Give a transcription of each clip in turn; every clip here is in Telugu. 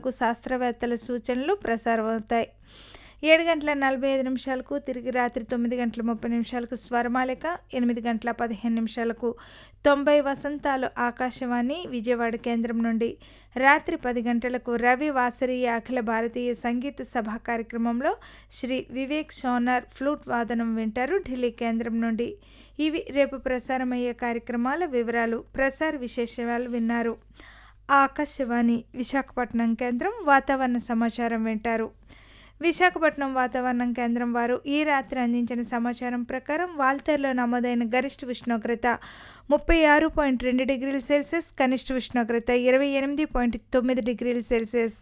గంటలకు శాస్త్రవేత్తల సూచనలు ప్రసారమవుతాయి ఏడు గంటల నలభై ఐదు నిమిషాలకు తిరిగి రాత్రి తొమ్మిది గంటల ముప్పై నిమిషాలకు స్వరమాలిక ఎనిమిది గంటల పదిహేను నిమిషాలకు తొంభై వసంతాలు ఆకాశవాణి విజయవాడ కేంద్రం నుండి రాత్రి పది గంటలకు రవి వాసరీయ అఖిల భారతీయ సంగీత సభ కార్యక్రమంలో శ్రీ వివేక్ సోనార్ ఫ్లూట్ వాదనం వింటారు ఢిల్లీ కేంద్రం నుండి ఇవి రేపు ప్రసారమయ్యే కార్యక్రమాల వివరాలు ప్రసార విశేషాలు విన్నారు ఆకాశవాణి విశాఖపట్నం కేంద్రం వాతావరణ సమాచారం వింటారు విశాఖపట్నం వాతావరణం కేంద్రం వారు ఈ రాత్రి అందించిన సమాచారం ప్రకారం వాల్తేరులో నమోదైన గరిష్ట ఉష్ణోగ్రత ముప్పై ఆరు పాయింట్ రెండు డిగ్రీల సెల్సియస్ కనిష్ట ఉష్ణోగ్రత ఇరవై ఎనిమిది పాయింట్ తొమ్మిది డిగ్రీల సెల్సియస్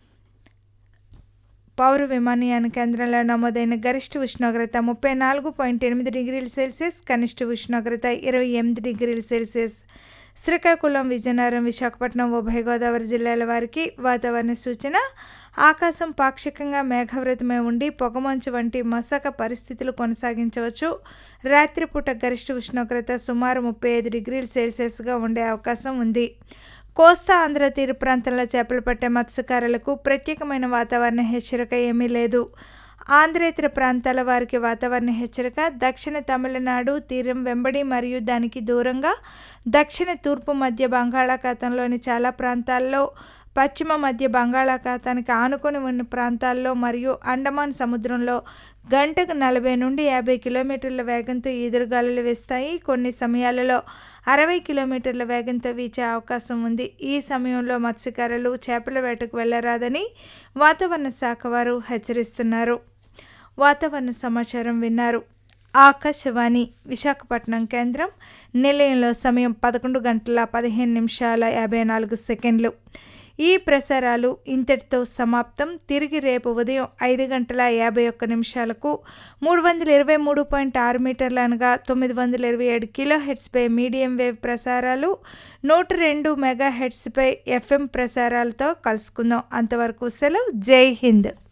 పౌర విమానయాన కేంద్రంలో నమోదైన గరిష్ట ఉష్ణోగ్రత ముప్పై నాలుగు పాయింట్ ఎనిమిది డిగ్రీల సెల్సియస్ కనిష్ట ఉష్ణోగ్రత ఇరవై ఎనిమిది డిగ్రీల సెల్సియస్ శ్రీకాకుళం విజయనగరం విశాఖపట్నం ఉభయ గోదావరి జిల్లాల వారికి వాతావరణ సూచన ఆకాశం పాక్షికంగా మేఘావృతమై ఉండి పొగమంచు వంటి మసక పరిస్థితులు కొనసాగించవచ్చు రాత్రిపూట గరిష్ట ఉష్ణోగ్రత సుమారు ముప్పై ఐదు డిగ్రీల సెల్సియస్గా ఉండే అవకాశం ఉంది కోస్తా ఆంధ్ర తీర ప్రాంతంలో చేపలు పట్టే మత్స్యకారులకు ప్రత్యేకమైన వాతావరణ హెచ్చరిక ఏమీ లేదు ఆంధ్రేతర ప్రాంతాల వారికి వాతావరణ హెచ్చరిక దక్షిణ తమిళనాడు తీరం వెంబడి మరియు దానికి దూరంగా దక్షిణ తూర్పు మధ్య బంగాళాఖాతంలోని చాలా ప్రాంతాల్లో పశ్చిమ మధ్య బంగాళాఖాతానికి ఆనుకొని ఉన్న ప్రాంతాల్లో మరియు అండమాన్ సముద్రంలో గంటకు నలభై నుండి యాభై కిలోమీటర్ల వేగంతో ఈదురుగాలులు వేస్తాయి కొన్ని సమయాలలో అరవై కిలోమీటర్ల వేగంతో వీచే అవకాశం ఉంది ఈ సమయంలో మత్స్యకారులు చేపల వేటకు వెళ్ళరాదని వాతావరణ శాఖ వారు హెచ్చరిస్తున్నారు వాతావరణ సమాచారం విన్నారు ఆకాశవాణి విశాఖపట్నం కేంద్రం నిలయంలో సమయం పదకొండు గంటల పదిహేను నిమిషాల యాభై నాలుగు సెకండ్లు ఈ ప్రసారాలు ఇంతటితో సమాప్తం తిరిగి రేపు ఉదయం ఐదు గంటల యాభై ఒక్క నిమిషాలకు మూడు వందల ఇరవై మూడు పాయింట్ ఆరు మీటర్లు అనగా తొమ్మిది వందల ఇరవై ఏడు కిలో హెడ్స్పై మీడియం వేవ్ ప్రసారాలు నూట రెండు మెగా హెడ్స్పై ఎఫ్ఎం ప్రసారాలతో కలుసుకుందాం అంతవరకు సెలవు జై హింద్